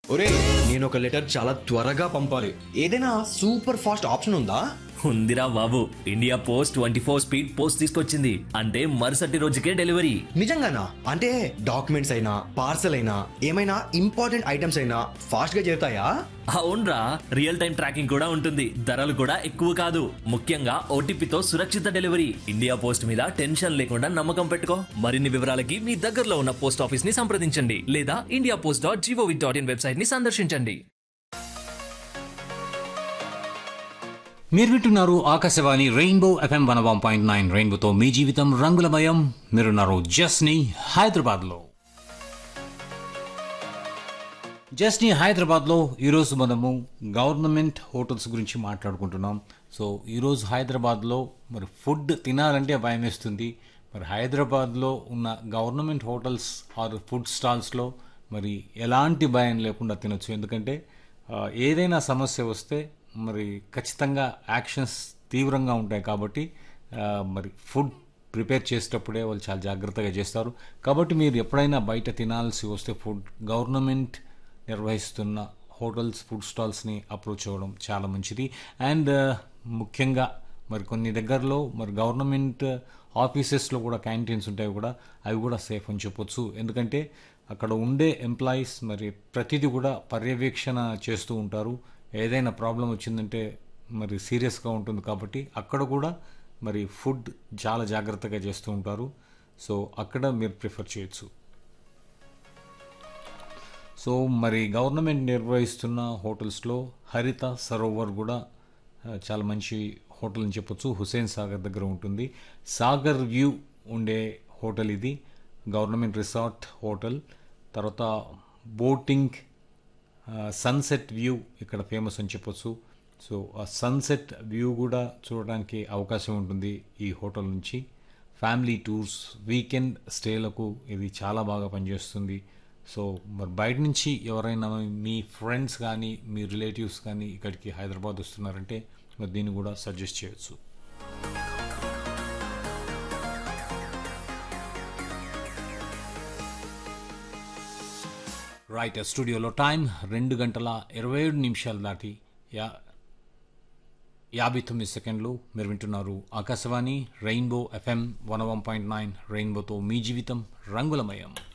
ఒరే నేను ఒక లెటర్ చాలా త్వరగా పంపాలి ఏదైనా సూపర్ ఫాస్ట్ ఆప్షన్ ఉందా ఉందిరా బాబు India Post twenty four speed post తీసుకొచ్చింది అంటే మరుసటి రోజుకే డెలివరీ నిజంగానా అంటే డాక్యుమెంట్స్ అయినా పార్సల్ అయినా ఏమైనా ఇంపార్టెంట్ ఐటమ్స్ అయినా ఫాస్ట్ గా చేరుతాయా అవునరా రియల్ టైం ట్రాకింగ్ కూడా ఉంటుంది ధరలు కూడా ఎక్కువ కాదు ముఖ్యంగా ఓటీపీతో సురక్షిత డెలివరీ ఇండియా పోస్ట్ మీద టెన్షన్ లేకుండా నమ్మకం పెట్టుకో మరిన్ని వివరాలకి మీ దగ్గరలో ఉన్న పోస్ట్ ఆఫీస్ ని సంప్రదించండి లేదా India Post dot gov dot in website ని సందర్శించండి మీరు వింటున్నారు Akashvani rainbow FM one one point nine రెయిన్బోతో మీ జీవితం రంగులమయం మీరున్నారు జస్ని హైదరాబాద్లో జస్ని హైదరాబాద్లో ఈరోజు మనము గవర్నమెంట్ హోటల్స్ గురించి మాట్లాడుకుంటున్నాం సో ఈరోజు హైదరాబాద్లో మరి ఫుడ్ తినాలంటే భయం వేస్తుంది మరి హైదరాబాద్లో ఉన్న గవర్నమెంట్ హోటల్స్ ఆర్ ఫుడ్ స్టాల్స్లో మరి ఎలాంటి భయం లేకుండా తినొచ్చు ఎందుకంటే ఆ, ఏదైనా సమస్య వస్తే మరి ఖచ్చితంగా యాక్షన్స్ తీవ్రంగా ఉంటాయి కాబట్టి ఆ, మరి ఫుడ్ ప్రిపేర్ చేసేటప్పుడే వాళ్ళు చాలా జాగ్రత్తగా చేస్తారు కాబట్టి మీరు ఎప్పుడైనా బయట తినాల్సి వస్తే ఫుడ్ గవర్నమెంట్ నిర్వహిస్తున్న హోటల్స్ ఫుడ్ స్టాల్స్ని అప్రోచ్ అవ్వడం చాలా మంచిది అండ్ ముఖ్యంగా మరి కొన్ని దగ్గరలో మరి గవర్నమెంట్ ఆఫీసెస్లో కూడా క్యాంటీన్స్ ఉంటాయి కూడా అవి కూడా సేఫ్ అని చెప్పొచ్చు ఎందుకంటే అక్కడ ఉండే ఎంప్లాయీస్ మరి ప్రతిదీ కూడా పర్యవేక్షణ చేస్తూ ఉంటారు ఏదైనా ప్రాబ్లం వచ్చిందంటే మరి సీరియస్గా ఉంటుంది కాబట్టి అక్కడ కూడా మరి ఫుడ్ చాలా జాగ్రత్తగా చేస్తూ ఉంటారు సో అక్కడ మీరు ప్రిఫర్ చేయొచ్చు సో మరి గవర్నమెంట్ నిర్వహిస్తున్న హోటల్స్లో హరిత సరోవర్ కూడా ఆ, చాలా మంచి హోటల్ అని చెప్పొచ్చు హుసేన్ సాగర్ దగ్గర ఉంటుంది సాగర్ వ్యూ ఉండే హోటల్ ఇది గవర్నమెంట్ రిసార్ట్ హోటల్ తర్వాత బోటింగ్ సన్సెట్ వ్యూ ఇక్కడ ఫేమస్ అని చెప్పొచ్చు సో ఆ సన్సెట్ వ్యూ కూడా చూడడానికి అవకాశం ఉంటుంది ఈ హోటల్ నుంచి ఫ్యామిలీ టూర్స్ వీకెండ్ స్టేలకు ఇది చాలా బాగా పనిచేస్తుంది సో మరి బయట నుంచి ఎవరైనా మీ ఫ్రెండ్స్ కానీ మీ రిలేటివ్స్ కానీ ఇక్కడికి హైదరాబాద్ వస్తున్నారంటే మరి దీన్ని కూడా సజెస్ట్ చేయొచ్చు రైట్ స్టూడియోలో టైం రెండు గంటల ఇరవై ఏడు నిమిషాలు దాటి యా యాభై తొమ్మిది సెకండ్లు మీరు వింటున్నారు Akashvani rainbow FM one one point nine రెయిన్బోతో మీ జీవితం రంగులమయం